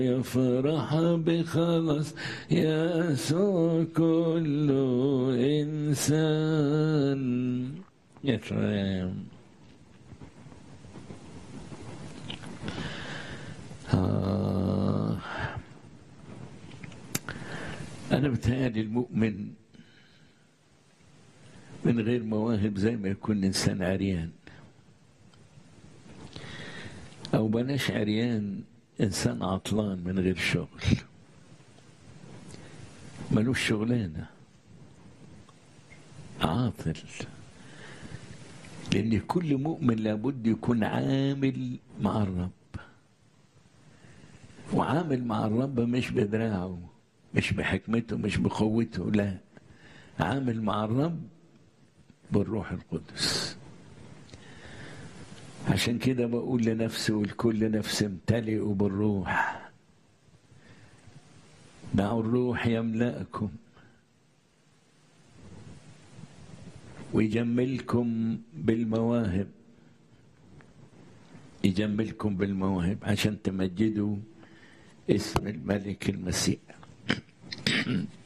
يفرح بخلص يسوع كل إنسان يا سلام آه. أنا بتهيألي المؤمن من غير مواهب زي ما يكون إنسان عريان أو بلاش عريان إنسان عطلان من غير شغل ملوش شغلانة عاطل لأن كل مؤمن لابد يكون عامل مع الرب وعامل مع الرب مش بدراعه مش بحكمته مش بقوته لا عامل مع الرب بالروح القدس عشان كده بقول لنفسي ولكل نفس امتلئوا بالروح دعوا الروح يملأكم ويجملكم بالمواهب يجملكم بالمواهب عشان تمجدوا اسم الملك المسيح